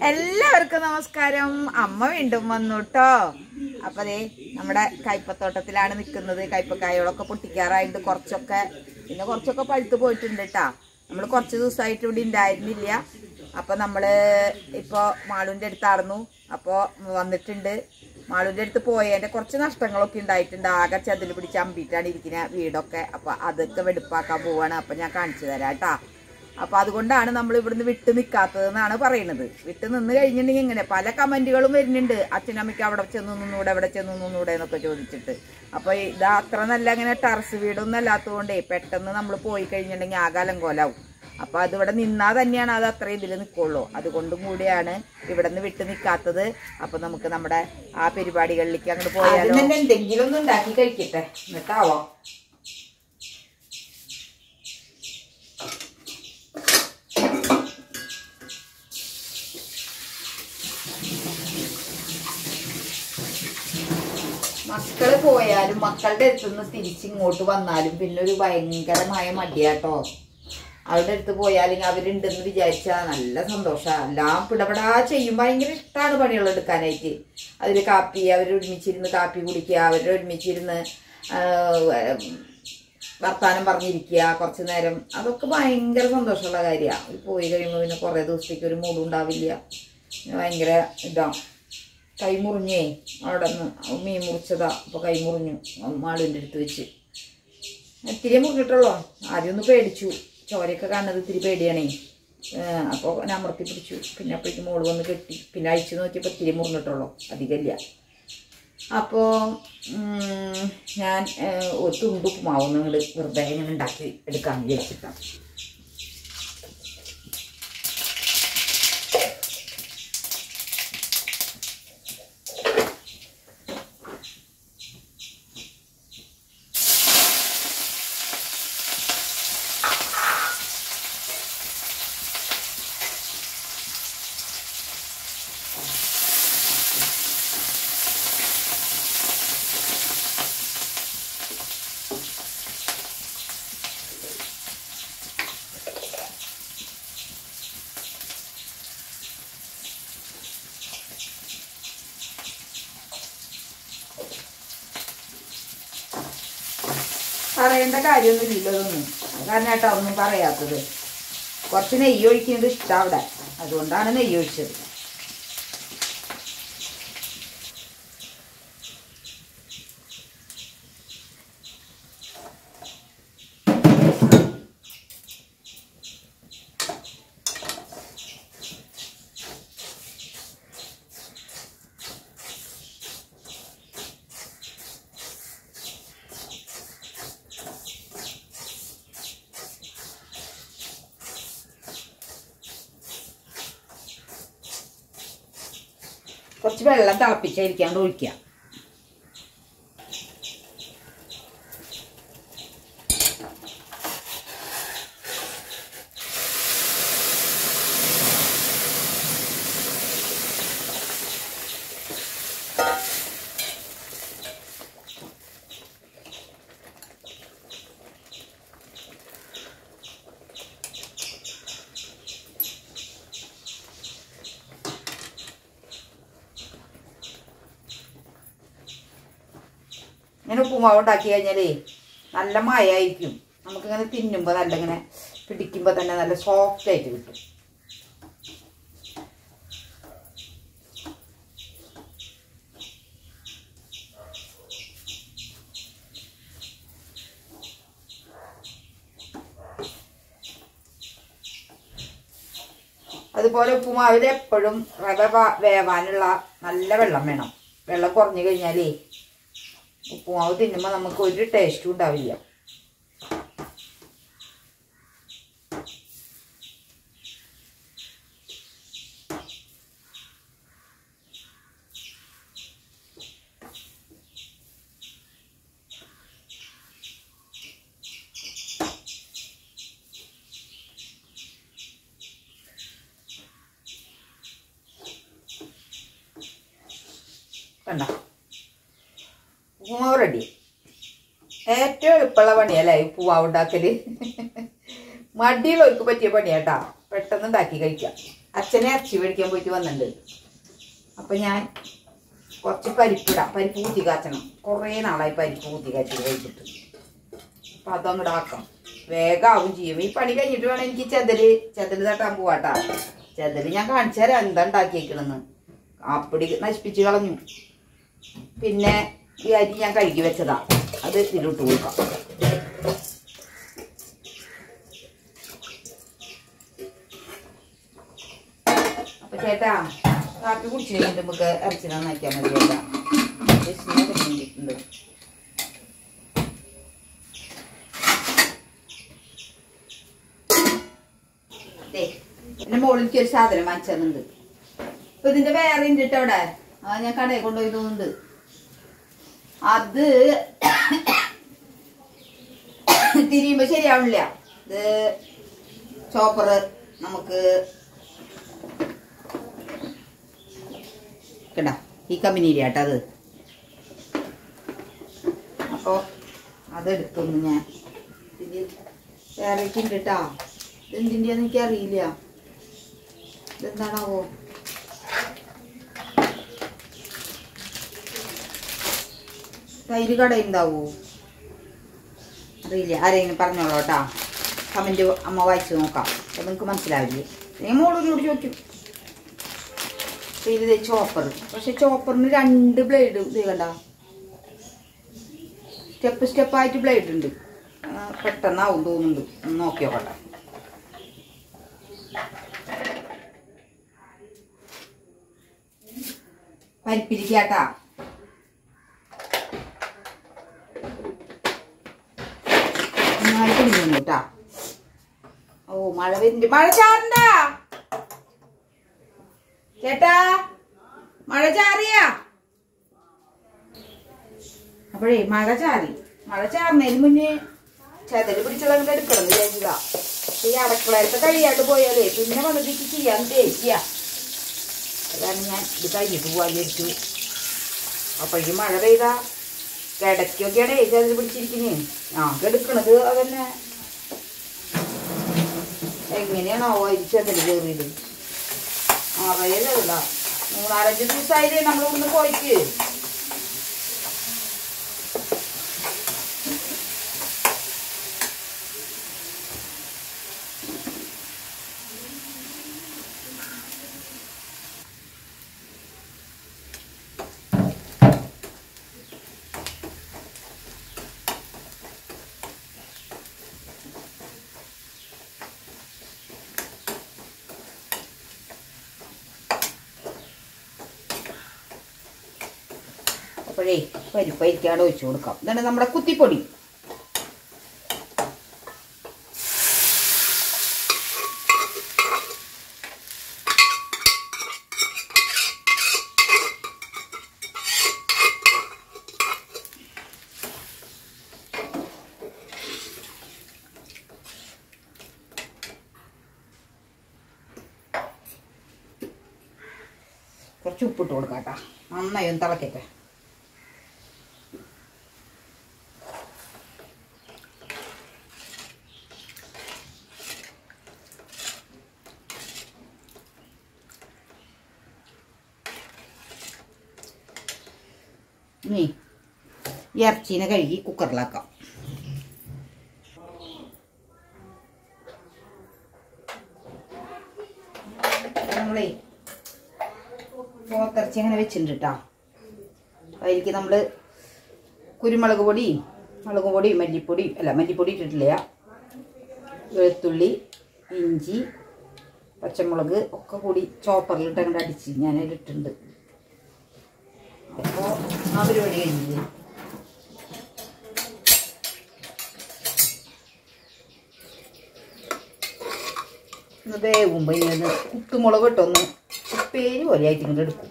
എല്ലാവർക്കും നമസ്കാരം അമ്മ വീണ്ടും വന്നു കേട്ടോ അപ്പൊ ദേ നമ്മുടെ കയ്പത്തോട്ടത്തിലാണ് നിൽക്കുന്നത് കയ്പക്കായകളൊക്കെ പൊട്ടിക്കാറായിട്ട് കുറച്ചൊക്കെ പിന്നെ കുറച്ചൊക്കെ പഴുത്ത് പോയിട്ടുണ്ട് കേട്ടാ നമ്മൾ കുറച്ച് ദിവസമായിട്ട് ഇവിടെ ഉണ്ടായിരുന്നില്ല അപ്പൊ നമ്മള് ഇപ്പൊ മാളുവിന്റെ അടുത്തായിരുന്നു അപ്പൊ വന്നിട്ടുണ്ട് മാളുവിന്റെ അടുത്ത് പോയതിന്റെ കുറച്ച് നഷ്ടങ്ങളൊക്കെ ഉണ്ടായിട്ടുണ്ട് ആകെ ചതിൽ പിടിച്ച് അമ്പിട്ടാണ് ഇരിക്കുന്ന വീടൊക്കെ അപ്പൊ അതൊക്കെ വെടുപ്പാക്കാൻ പോവാണ് അപ്പൊ ഞാൻ കാണിച്ചു തരാം കേട്ടാ അപ്പൊ അതുകൊണ്ടാണ് നമ്മൾ ഇവിടുന്ന് വിട്ട് നിൽക്കാത്തത് എന്നാണ് പറയുന്നത് വിട്ട് നിന്ന് കഴിഞ്ഞിട്ടുണ്ടെങ്കിൽ ഇങ്ങനെ പല കമന്റുകളും വരുന്നുണ്ട് അച്ഛനമ്മയ്ക്ക് അവിടെ ചെന്ന് നിന്നൂടെ അവിടെ ചെന്ന് നിന്നൂടെ എന്നൊക്കെ ചോദിച്ചിട്ട് അപ്പൊ ഇത് അത്ര നല്ല അങ്ങനെ ടെറസ് വീടൊന്നും അല്ലാത്തതുകൊണ്ടേ പെട്ടെന്ന് നമ്മൾ പോയി കഴിഞ്ഞിട്ടുണ്ടെങ്കിൽ ആകാലം കോലാവും അപ്പൊ അതിവിടെ നിന്നാ തന്നെയാണ് അത് അത്ര ഇതിൽ നിൽക്കുള്ളൂ അതുകൊണ്ടും കൂടിയാണ് ഇവിടെ നിന്ന് വിട്ട് നിൽക്കാത്തത് അപ്പൊ നമുക്ക് നമ്മുടെ ആ പരിപാടികളിലേക്ക് അങ്ങോട്ട് പോയാലോ എന്തെങ്കിലും ഒന്ന് ഉണ്ടാക്കി കഴിക്കട്ടെ എന്നിട്ടാവോ മക്കള് പോയാലും മക്കളുടെ അടുത്ത് നിന്ന് തിരിച്ചിങ്ങോട്ട് വന്നാലും പിന്നെ ഒരു ഭയങ്കരമായ മടിയാട്ടോ അവരുടെ അടുത്ത് പോയാലും അവരുണ്ടെന്ന് വിചാരിച്ചാൽ നല്ല സന്തോഷമാണ് എല്ലാം പിടപെടാ ചെയ്യും ഭയങ്കര ഇഷ്ടമാണ് പണികൾ എടുക്കാനായിട്ട് അതിൽ കാപ്പി അവർ ഒരുമിച്ചിരുന്ന് കാപ്പി കുടിക്കുക അവർ ഒരുമിച്ചിരുന്ന് ആ, വർത്താനം പറഞ്ഞിരിക്കുക കുറച്ച് നേരം അതൊക്കെ ഭയങ്കര സന്തോഷമുള്ള കാര്യമാണ് പോയി കഴിയുമ്പോൾ പിന്നെ കുറേ ദിവസത്തേക്ക് ഒരു മൂടും ഉണ്ടാവില്ല പിന്നെ ഭയങ്കര ഇതാണ് കൈ മുറിഞ്ഞേ അവിടെ നിന്ന് മീൻ മുറിച്ചതാ അപ്പൊ കൈ മുറിഞ്ഞു മാളിൻ്റെ അടുത്ത് വെച്ച് ഇത്തിരി മുറിഞ്ഞിട്ടുള്ളോ ആദ്യം ഒന്ന് പേടിച്ചു ചോരയൊക്കെ കാണുന്നത് ഇത്തിരി പേടിയാണേ അപ്പോൾ ഞാൻ അമർത്തി പിടിച്ചു പിന്നെ അപ്പോഴേക്കും മോള് വന്ന് കെട്ടി പിന്നെ അഴിച്ചു നോക്കിയപ്പോൾ ഇത്തിരി മുറിഞ്ഞിട്ടുള്ളൂ അധികമില്ല അപ്പോൾ ഞാൻ ഏഹ്, ഒരു തുണ്ട് ഉപ്പുമാവ് നിങ്ങൾ വെറുതെ ഇങ്ങനെ ഉണ്ടാക്കി എടുക്കാമെന്ന് വിചാരിച്ചിട്ടാണ് പറയേണ്ട കാര്യമൊന്നുമില്ലല്ലോ ഇതൊന്നും അത് കാരണം കേട്ടോ ഒന്നും പറയാത്തത് കുറച്ച് നെയ്യ് ഒഴിക്കുന്നത് ഇഷ്ടം അവിടെ അതുകൊണ്ടാണ് നെയ്യ് ഒഴിച്ചത് കുറച്ച് വെള്ളം തിളപ്പിച്ചായിരിക്കാണ്ട് ഒഴിക്കുക ഇങ്ങനെ ഉപ്പുമാവ് ഉണ്ടാക്കി കഴിഞ്ഞാലേ നല്ല മയായിരിക്കും നമുക്കിങ്ങനെ തിന്നുമ്പോൾ നല്ല ഇങ്ങനെ പിടിക്കുമ്പോൾ തന്നെ നല്ല സോഫ്റ്റ് ആയിട്ട് കിട്ടും അതുപോലെ ഉപ്പുമാവിൽ എപ്പോഴും റവ വ- വേവാനുള്ള നല്ല വെള്ളം വേണം വെള്ളം കുറഞ്ഞു കഴിഞ്ഞാലേ ഉപ്പുമാവ് തിന്നുമ്പോൾ നമുക്ക് ഒരു ടേസ്റ്റും ഉണ്ടാവില്ല കണ്ട ഉപ്പുമാവ് റെഡി ഏറ്റവും എളുപ്പമുള്ള പണിയല്ലേ ഈ ഉപ്പുമാവ് ഉണ്ടാക്കല് മടിയുള്ളവർക്ക് പറ്റിയ പണിയാട്ടാ പെട്ടെന്ന് ഉണ്ടാക്കി കഴിക്കാം അച്ഛനെ ഇറച്ചി മേടിക്കാൻ പോയിട്ട് വന്നിട്ടുണ്ട് അപ്പൊ ഞാൻ കുറച്ച് പരിപ്പിടാം പരിപ്പ് കൂത്തി കാച്ചണം കുറേ നാളായി പരിപ്പ് കൂത്തി കാച്ചി കഴിച്ചിട്ട് അപ്പൊ അതങ്ങോട്ട് ആക്കാം വേഗാവും ചെയ്യും ഈ പണി കഴിഞ്ഞിട്ട് വേണം എനിക്ക് ചെതല് ചെതല് തട്ടാൻ പോവാട്ടാ ചെതല് ഞാൻ കാണിച്ചു തരാം എന്താ ഉണ്ടാക്കിയേക്കണെന്ന് അപ്പടി നശിപ്പിച്ച് കളഞ്ഞു പിന്നെ ഈ അരി ഞാൻ കഴുകി വെച്ചതാ അത് ഇതിലോട്ട് കൊടുക്കാം അപ്പൊ ചേട്ടാ കാപ്പി കുടിച്ച് കഴിഞ്ഞിട്ട് നമുക്ക് ഇറച്ചി നന്നാക്കിയാൽ മതി ചേട്ടാ വിശന്ന് തുടങ്ങിയിട്ടുണ്ട് ദേ, എന്റെ മോളിലേക്ക് ഒരു സാധനം വാങ്ങിച്ചതുണ്ട് അപ്പൊ ഇതിന്റെ വേറെ ഉണ്ട് ട്ടോ അവിടെ ആ ഞാൻ കടയിൽ കൊണ്ടുപോയി തോന്നുന്നുണ്ട് അത് തിരിയുമ്പോ ശരിയാവില്ല ഇത് ചോപ്പർ നമുക്ക് കേട്ടാ ഈ കമ്പനിയിലെ ആട്ടോ അത് അപ്പോ അതെടുത്തൊന്ന് ഞാൻ ഇത് വേറെ ഉണ്ട് കേട്ടാ ഇതെന്തിൻ്റെയാന്ന് എനിക്കറിയില്ല ഇതെന്താണാവോ തൈര് കട ഉണ്ടാവോ അറിയില്ല ആരെങ്കിലും പറഞ്ഞോളൂ കേട്ടാ കമന്റ് അമ്മ വായിച്ചു നോക്കാം അപ്പൊ നിങ്ങൾക്ക് മനസ്സിലാവില്ലേ ഞാൻ മോളിനോട് ചോദിക്കും പിന്നെ ഇത് ചോപ്പർ പക്ഷെ ചോപ്പറിന് രണ്ട് ബ്ലേഡ് ഇത് കണ്ട സ്റ്റെപ്പ് സ്റ്റെപ്പായിട്ട് ബ്ലേഡ് ഉണ്ട് ആ, പെട്ടെന്നാവും തോന്നുന്നുണ്ട് ഒന്ന് നോക്കി നോക്കട്ടെ പരിപ്പിരിക്കാട്ടാ നന്നായിട്ട് കുടിക്കുന്നു കേട്ടാ ഓ മഴ വരുന്നുണ്ട് മഴ ചാറണ്ടാ ചേട്ടാ മഴ ചാറിയാ അപ്പോഴേ മഴ ചാറി മഴ ചാറിനതിന് മുന്നേ ചെതല് പിടിച്ചുള്ളത് എടുക്കണം വിചാരിച്ചതാ ഈ അടക്കളയിലത്തെ കഴിയാണ്ട് പോയാലേ പിന്നെ വന്നിട്ട് എനിക്ക് ചെയ്യാൻ ദേഷ്യ അതാണ് ഞാൻ ഇത് കഴിഞ്ഞിട്ട് പോവാൻ വിചാരിച്ചു അപ്പോഴേക്കും മഴ പെയ്താ കിടക്കൊക്കെയാണ് ചെതല് പിടിച്ചിരിക്കുന്നേ ആ കിടക്കണത് അതന്നെ എങ്ങനെയാണോ അതിൽ ചെതല് കയറിയത് അറിയില്ല മൂന്നാലഞ്ച് ദിവസമായില്ലേ നമ്മൾ ഇവിടുന്ന് പോയിട്ട് അപ്പോഴേ പരിപ്പ് അരിക്കാട് ഒഴിച്ചു കൊടുക്കാം ഇതാണ് നമ്മുടെ കുത്തിപ്പൊടി കുറച്ച് ഉപ്പിട്ട് കൊടുക്കാം കേട്ടോ നന്നായി ഒന്ന് തിളക്കട്ടെ ഇനി ഈ ഇറച്ചീനെ കഴുകി കുക്കറിലാക്കാം നമ്മളേ പോത്തിറച്ചി അങ്ങനെ വെച്ചിട്ടുണ്ട് കേട്ടോ അതിലേക്ക് നമ്മൾ കുരുമുളക് പൊടി മുളക് പൊടി മല്ലിപ്പൊടി അല്ല മല്ലിപ്പൊടി ഇട്ടിട്ടില്ല വെളുത്തുള്ളി ഇഞ്ചി പച്ചമുളക് ഒക്കെ കൂടി ചോപ്പറിലിട്ട് അങ്ങോട്ട് അടിച്ച് ഞാൻ അതിലിട്ടുണ്ട് അപ്പോൾ ആ പരിപാടി കഴിഞ്ഞത് ഇത് വേവുമ്പോൾ ഇങ്ങനെ കുത്തുമുളക് ഇട്ടൊന്ന് ഉപ്പേരി പോലെ ആയിട്ട് ഇങ്ങോട്ട് എടുക്കും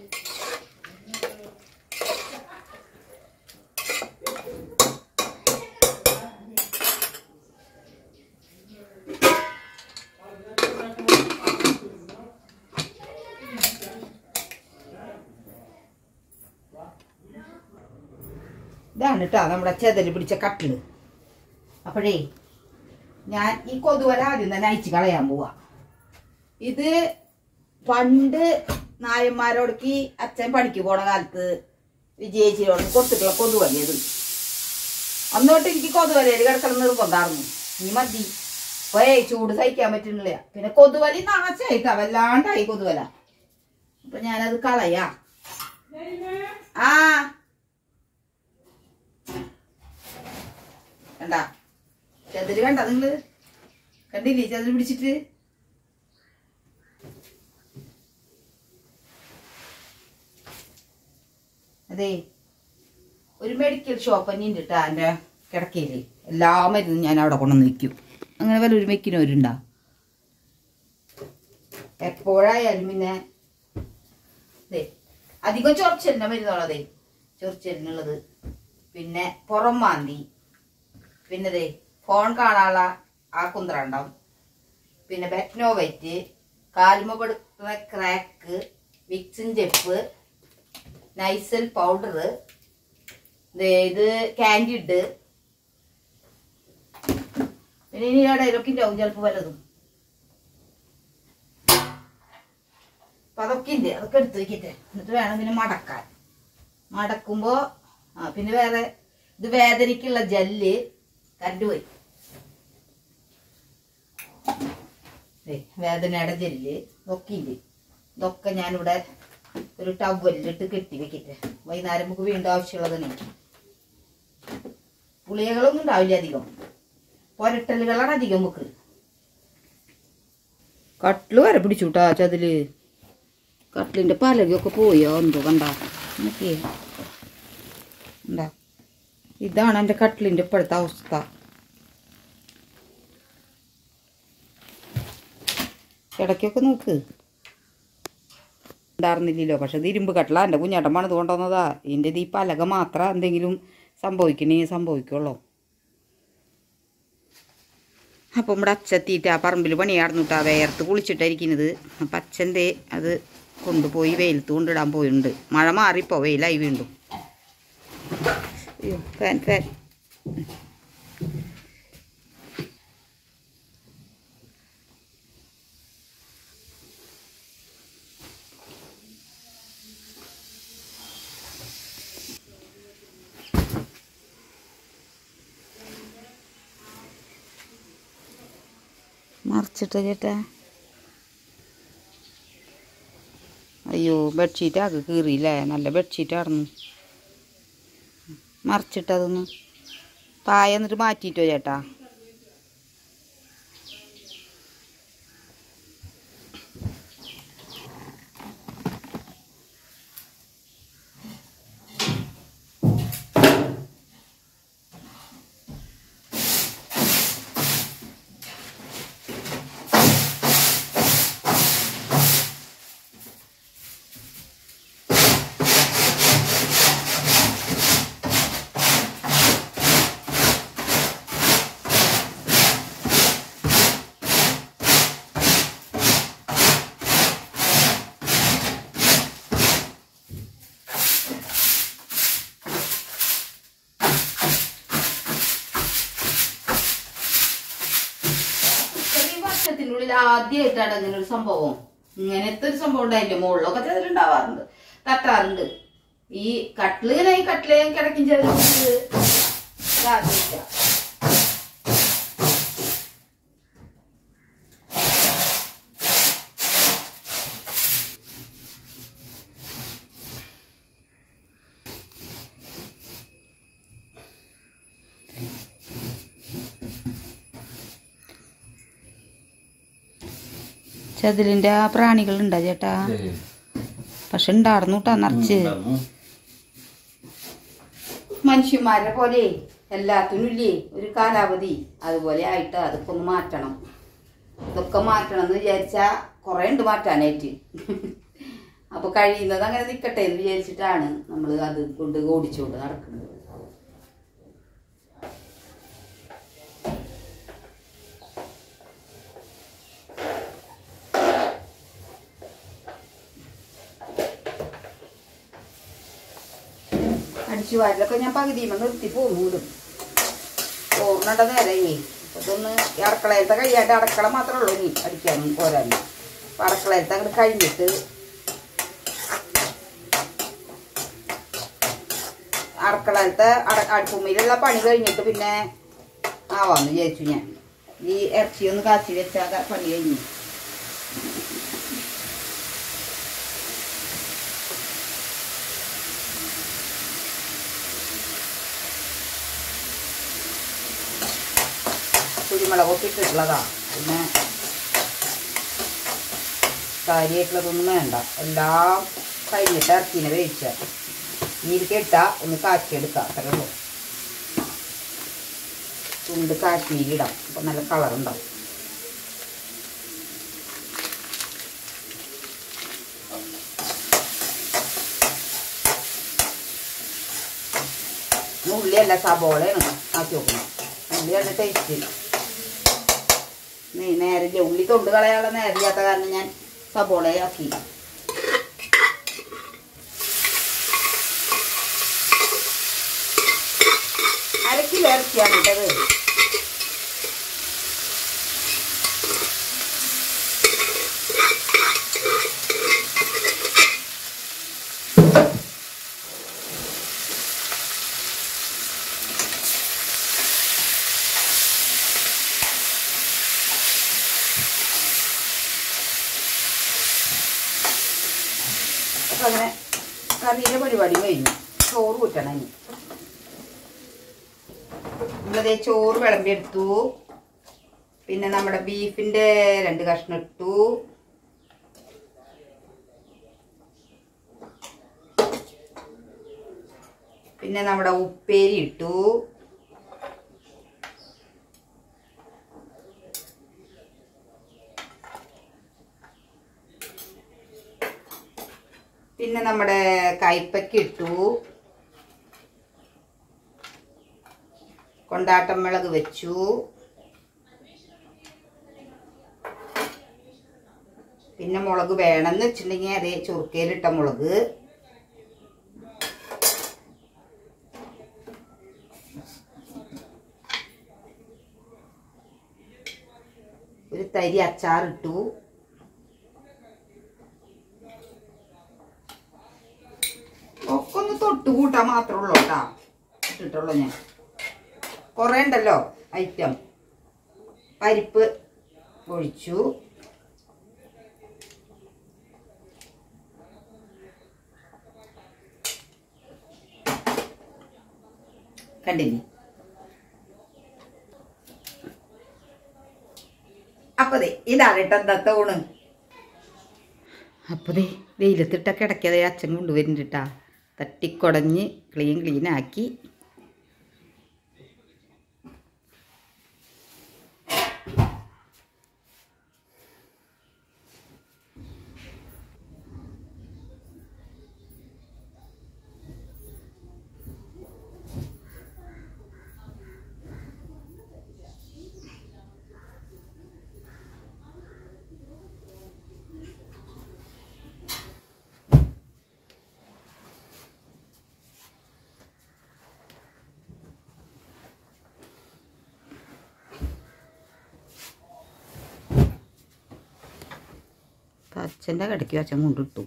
ഇതാണ് കേട്ടോ നമ്മുടെ ചെതല് പിടിച്ച കട്ടില് അപ്പോഴേ ഞാൻ ഈ കൊതുവല ആദ്യം തന്നെ അയച്ചു കളയാൻ പോവാ ഇത് പണ്ട് നായന്മാരോടക്ക് അച്ഛൻ പണിക്ക് പോണ കാലത്ത് വിജയിച്ചിനോട് കൊടുത്തിട്ടുള്ള കൊതുവലിയത് അന്നോട്ട് എനിക്ക് കൊതുവലയിൽ കിടക്കണം നിർബന്ധമായിരുന്നു നീ മതി പോയേ ചൂട് സഹിക്കാൻ പറ്റുന്നില്ല പിന്നെ കൊതുവലി നാശമായിട്ടാ വല്ലാണ്ടായി കൊതുവല അപ്പൊ ഞാനത് കളയാ ആ കണ്ട ചതിര് കണ്ട നിങ്ങള് കണ്ടില്ലേ ചതിര് പിടിച്ചിട്ട് അതെ ഒരു മെഡിക്കൽ ഷോപ്പ് തന്നെ ഉണ്ട് കേട്ടോ എൻ്റെ കിടക്കയില് എല്ലാ മരുന്നും ഞാൻ അവിടെ കൊണ്ടുവന്ന് വയ്ക്കും അങ്ങനെ വല്ല ഒരു വെക്കിനവരുണ്ടാ എപ്പോഴായാലും പിന്നെ ദേ അധികം ചൊറിച്ചലിൻ്റെ മരുന്നുള്ളതേ ചൊറിച്ചലിനുള്ളത് പിന്നെ പുറം മാന്തി പിന്നെ ദേ ഫോൺ കാണാനുള്ള ആ കുന്ത്രണ്ടം പിന്നെ ബെറ്റ്നോവൈറ്റ് കാലുമ പെടുക്കുന്ന ക്രാക്ക് വിക്സിൻ ചെപ്പ് നൈസൽ പൗഡർ ഇത് കാൻഡിഡ് പിന്നെ ഇനി ഇടയിലൊക്കെ ഉണ്ടാവും ചിലപ്പോൾ വല്ലതും അപ്പൊ അതൊക്കെ ഉണ്ട് അതൊക്കെ എടുത്ത് വെക്കട്ടെ എന്നിട്ട് വേണം പിന്നെ മടക്കാൻ മടക്കുമ്പോ ആ പിന്നെ വേറെ ഇത് വേദനയ്ക്കുള്ള ജെല്ല് കറണ്ട് പോയി ദേ, വേദനയുടെ ജെല്ല് ഇതൊക്കെ ഉണ്ട് ഇതൊക്കെ ഞാനിവിടെ ഒരു ടവലിലിട്ട് കെട്ടി വെക്കട്ടെ വൈകുന്നേരം നമുക്ക് വീണ്ടും ആവശ്യമുള്ളതാണ് പുളിയകളൊന്നും ഉണ്ടാവില്ല അധികം പൊരട്ടലുകളാണ് അധികം നമുക്ക് കട്ടില് വരെ പിടിച്ചുട്ടാ ചതില് കട്ടിലിന്റെ പലകയൊക്കെ പോയോ എന്തോ കണ്ട നോക്കിയേ എന്താ ഇതാണ് എൻ്റെ കട്ടിലിന്റെ ഇപ്പോഴത്തെ അവസ്ഥ ഇടയ്ക്കൊക്കെ നോക്ക് ഉണ്ടായിരുന്നില്ലല്ലോ പക്ഷെ ഇത് ഇരുമ്പ് കട്ടില എൻ്റെ കുഞ്ഞേട്ടൻ പണിത് കൊണ്ടുവന്നതാ ഇതിൻ്റെ ഈ പലക മാത്രം എന്തെങ്കിലും സംഭവിക്കണേ സംഭവിക്കുള്ളൂ അപ്പം ഇവിടെ അച്ഛെത്തിയിട്ട് ആ പറമ്പിൽ പണിയാർന്നിട്ടാ വേർത്ത് കുളിച്ചിട്ടായിരിക്കുന്നത് അപ്പം അച്ഛൻ്റെ അത് കൊണ്ടുപോയി വെയിലത്ത് കൊണ്ടിടാൻ പോയിട്ടുണ്ട് മഴ മാറിപ്പോ വെയിലായി വീണ്ടും അയ്യോ ഫാൻ ഫാൻ മറിച്ചിട്ട് ചേട്ടാ അയ്യോ ബെഡ്ഷീറ്റ് ആകെ കീറിയില്ലേ നല്ല ബെഡ്ഷീറ്റ് ആയിരുന്നു മറിച്ചിട്ടതൊന്ന് പായ എന്നിട്ട് മാറ്റിയിട്ടോ ചേട്ടാ ഇത്രയും വർഷത്തിനുള്ളിൽ ആദ്യമായിട്ടാണ് ഇങ്ങനെ ഒരു സംഭവം ഇങ്ങനത്തെ ഒരു സംഭവം ഉണ്ടായില്ല മുകളിലൊക്കെ ചെതിലുണ്ടാവാറുണ്ട് തട്ടാറുണ്ട് ഈ കട്ടില് ഇങ്ങനെ ഈ കട്ടില് കിടക്കും ചെതിലുണ്ട് ഇതാദ്യമായിട്ടാ. ചെതിലിന്റെ ആ പ്രാണികൾ ഉണ്ടാ ചേട്ടാ പക്ഷെ ഉണ്ടായിരുന്നു കേട്ടാ നിറച്ച് മനുഷ്യന്മാരെ പോലെ എല്ലാത്തിനും ഇല്ലേ ഒരു കാലാവധി അതുപോലെ ആയിട്ട് അതൊക്കെ ഒന്ന് മാറ്റണം ഇതൊക്കെ മാറ്റണം എന്ന് വിചാരിച്ചാ കുറെ ഉണ്ട് മാറ്റാനായിട്ട് അപ്പൊ കഴിയുന്നത് അങ്ങനെ നിക്കട്ടെ എന്ന് വിചാരിച്ചിട്ടാണ് നമ്മൾ അത് കൊണ്ട് ഓടിച്ചുകൊണ്ട് നടക്കുന്നത് അടിച്ചു വാരലൊക്കെ ഞാൻ പകുതിയുമ്പോൾ നിർത്തി പോകും ഓർമ്മണ്ട നേരമേ അപ്പൊ ഇതൊന്ന് ഈ അടുക്കളയിലത്തെ കഴിയാണ്ട് അടുക്കള മാത്രമേ ഉള്ളൂ ഇനി അടിക്കാനും പോരാനും അപ്പൊ അടുക്കളയത്ത് അങ്ങോട്ട് കഴിഞ്ഞിട്ട് അടുക്കളത്തെ അടുപ്പുമ്മയിലുള്ള പണി കഴിഞ്ഞിട്ട് പിന്നെ ആവാന്ന് വിചാരിച്ചു ഞാൻ ഈ ഇറച്ചി ഒന്ന് കാച്ചി വെച്ചാൽ പണി കഴിഞ്ഞു കുരുമുളകൊക്കെ ഇട്ടിട്ടുള്ളതാ പിന്നെ കാര്യമായിട്ടുള്ളതൊന്നും വേണ്ട എല്ലാം കഴിഞ്ഞിട്ട് ഇറച്ചിനെ വേവിച്ച നീരിക്ക് ഇട്ടാ ഒന്ന് കാച്ചിയെടുക്കാം അത്രേ ഉള്ളൂ തുണ്ട് കാശ്മീരിടാം അപ്പം നല്ല കളറുണ്ടാവും ഉള്ളിയല്ല സബോളയാണ് ആക്കി നോക്കണം ഉള്ളിയാണ് ടേസ്റ്റ് നീ നേരില്ല ഉള്ളി തൊണ്ട് കളയാനുള്ള നേരില്ലാത്ത കാരണം ഞാൻ സബോളയാക്കി അര കിലോ ഇറച്ചിയാണ് ഇട്ടത് അപ്പൊ അങ്ങനെ കറിയിലെ പരിപാടി കഴിഞ്ഞു ചോറ് കൂട്ടണം ഇനി നമ്മളതേ ചോറ് വിളമ്പിയെടുത്തു പിന്നെ നമ്മുടെ ബീഫിന്റെ രണ്ട് കഷ്ണം ഇട്ടു പിന്നെ നമ്മുടെ ഉപ്പേരി ഇട്ടു പിന്നെ നമ്മുടെ കയ്പയ്ക്ക് ഇട്ടു കൊണ്ടാട്ടം മുളക് വെച്ചു പിന്നെ മുളക് വേണമെന്ന് വെച്ചിട്ടുണ്ടെങ്കിൽ അതേ ചുറുക്കയിലിട്ട മുളക് ഒരു തരി അച്ചാറിട്ടു ഒക്കെ ഒന്ന് തൊട്ട് കൂട്ടാൻ മാത്രമേ ഉള്ളൂ കേട്ടാ ഇട്ടിട്ടുള്ളൂ ഞാൻ കുറേ ഉണ്ടല്ലോ ഐറ്റം പരിപ്പ് ഒഴിച്ചു കണ്ടില്ലേ അപ്പതേ ഇതാണ് കേട്ടോ ഇന്നത്തെ ഊണ് അപ്പതേ വെയിലത്തിട്ടൊക്കെ ഇടയ്ക്കതേ അച്ഛൻ കൊണ്ടുവരുന്നുണ്ട് തട്ടിക്കുടഞ്ഞ് ക്ലീൻ ക്ലീൻ ആക്കി അച്ഛൻ്റെ കിടക്കി അച്ഛൻ കൊണ്ടിട്ടു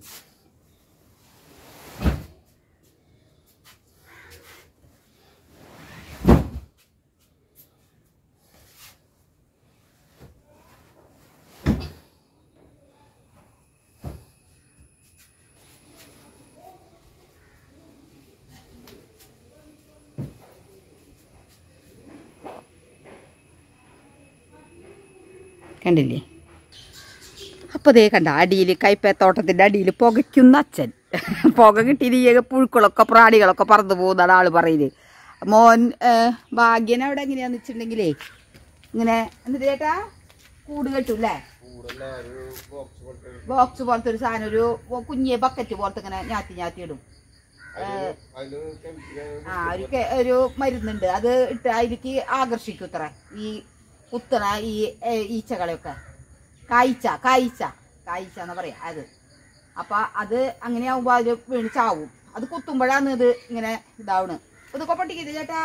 കണ്ടില്ലേ അപ്പോൾ ദേ കണ്ട അടിയിൽ കൈപ്പത്തോട്ടത്തിൻ്റെ അടിയിൽ പുകയ്ക്കുന്ന അച്ഛൻ പുക കിട്ടിയില്ലെങ്കിൽ പുഴുക്കളൊക്കെ പ്രാണികളൊക്കെ പറന്നു പോകുന്നതാണ് ആൾ പറയുന്നത് മോൻ ഏഹ്, ഭാഗ്യൻ അവിടെ എങ്ങനെയാന്ന് വെച്ചിട്ടുണ്ടെങ്കിലേ ഇങ്ങനെ എന്നിട്ട് ചേട്ടാ കൂട് കെട്ടും അല്ലേ ബോക്സ് പോലത്തെ ഒരു സാധനം ഒരു കുഞ്ഞെ ബക്കറ്റ് പോലത്തെ ഇങ്ങനെ ഞാത്തി ഞാത്തി ഇടും ഏഹ്, ആ ഒരു കെ- ഒരു മരുന്നുണ്ട് അത് ഇട്ട് അതിലേക്ക് ആകർഷിക്കും ഇത്ര ഈ കുത്തണ ഈ ഏ, ഈച്ചകളെയൊക്കെ കായ്ച്ച കായ്ച്ച കായ്ച്ച എന്ന് പറയാ അത് അപ്പൊ അത് അങ്ങനെയാവുമ്പോ അത് വീണ് ചാവും അത് കുത്തുമ്പോഴാണ് ഇത് ഇങ്ങനെ ഇതാവണ് ഇതൊക്കെ പൊട്ടിക്കത് ചേട്ടാ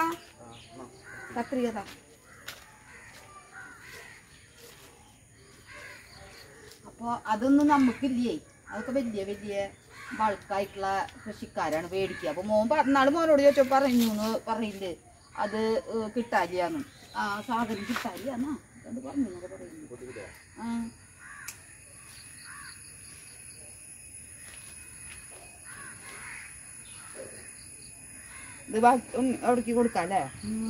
കത്രികത അപ്പോൾ അതൊന്നും നമുക്കില്ലേ അതൊക്കെ വലിയ വലിയ ബൾക്കായിട്ടുള്ള കൃഷിക്കാരാണ് മേടിക്കുക അപ്പോൾ മോൻ പറഞ്ഞാൾ മോനോട് ചോദിച്ചോ പറഞ്ഞു എന്ന് പറയില്ലേ അത് ഏഹ്, കിട്ടാലിയാന്ന് ആ സാധനം കിട്ടാലിയാന്നാ അത് പറഞ്ഞു എന്നൊക്കെ പറയുന്നു ആ ഇത് ബാക്കി ഉം അവിടേക്ക് കൊടുക്കാം അല്ലേ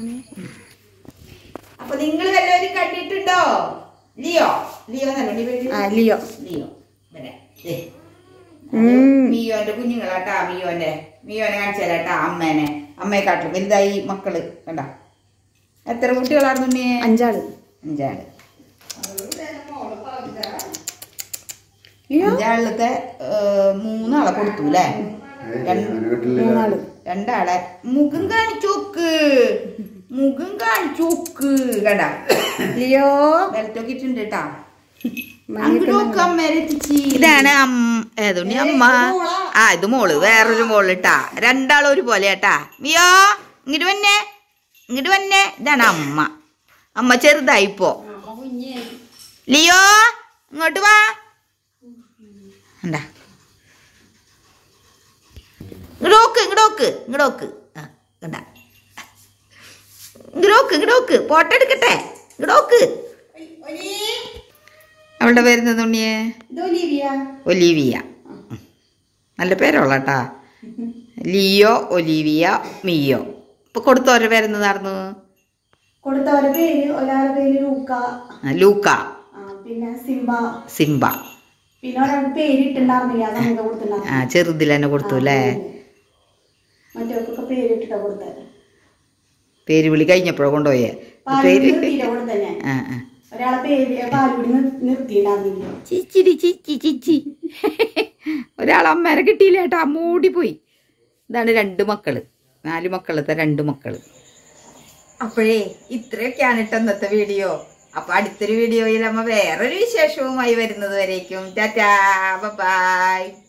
അപ്പൊ നിങ്ങൾ വല്ലവരും കണ്ടിട്ടുണ്ടോ ലിയോ ലിയോ എന്നല്ലേ പേര് ആ ലിയോ ലിയോ ഇവിടെ ദേ. മിയോന്റെ കുഞ്ഞുങ്ങളാട്ടാ മിയോന്റെ മിയോനെ കാണിച്ചാലാട്ടാ അമ്മേനെ അമ്മയെക്കാട്ടിലും വലുതായി മക്കള് കണ്ട എത്ര കുട്ടികളായിരുന്നു ഉണ്ണി? അഞ്ചാള് അഞ്ചാള് അഞ്ചാളിലത്തെ ഏഹ്, മൂന്നാളെ കൊടുത്തു അല്ലേ മൂന്നാള് രണ്ടാളെ മുഖം കാണിച്ചോക്ക് മുഖം കാണിച്ചോക്ക് കണ്ട ലിയോ ബെൽറ്റൊക്കെ ഇട്ടുണ്ട് കേട്ടാ മണിയൊക്കെ ഇതാണ് ഏതുണ്ണി അമ്മ ആ ഇത് മോള് വേറൊരു മോള് ഇട്ടാ രണ്ടാളും ഒരുപോലെ കേട്ടാ മിയോ ഇങ്ങോട്ട് വന്നെ ഇങ്ങോട്ട് വന്നെ ഇതാണ് അമ്മ അമ്മ ചെറുതായിപ്പോ ലിയോ ഇങ്ങോട്ട് വാ എന്താ ഇങ്ങോട്ട് ഇങ്ങോട്ട് ഇങ്ങോട്ട് ആ കണ്ട ഇങ്ങോട്ട് ഇങ്ങോട്ട് ഫോട്ടോ എടുക്കട്ടെ ഇങ്ങോട്ട് അവളുടെ പേരുന്നത് ഉണ്ണിയെ ഒലീവിയ ഉം. നല്ല പേരുള്ളട്ടാ ലിയോ ഒലീവിയ മിയോ ഇപ്പൊ കൊടുത്തോരെ പേരെന്നതായിരുന്നു കൊടുത്തവരുടെ പേര് ഒരാളുടെ പേര് ലൂക്ക ആ, ലൂക്ക ആ, പിന്നെ സിംബ സിംബ പിന്നെ ഒരാളുടെ പേര് ഇട്ടുണ്ടായിരുന്നില്ല അത് നമുക്ക് കൊടുത്തിട്ടുണ്ടായിരുന്നു ആ ചെറുതിൽ തന്നെ കൊടുത്തു അല്ലേ മറ്റവർക്കൊക്കെ പേര് ഇട്ടിട്ടാ കൊടുത്തത് പേര് വിളി കഴിഞ്ഞപ്പോഴോ കൊണ്ടുപോയേ പാലുകുടി പേര് നിർത്തിയിട്ടാ കൊടുത്തന്നെ ആ ആ ഒരാളെ പേര് പാലുകുടി നിർ- നിർത്തിയിട്ടുണ്ടായിരുന്നില്ല ചിച്ചിരി ചിച്ചി ചിച്ചി ഒരാളമ്മേരെ കിട്ടിയില്ല ഏട്ടാ മൂടിപ്പോയി ഇതാണ് രണ്ട് മക്കള് നാല് മക്കളത്തെ രണ്ട് മക്കള് അപ്പോഴേ ഇത്രയൊക്കെയാണ് കേട്ടോ ഇന്നത്തെ വീഡിയോ അപ്പൊ അടുത്തൊരു വീഡിയോയിൽ അമ്മ വേറൊരു വിശേഷവുമായി വരുന്നത് വരേക്കും ടാറ്റാ ബൈ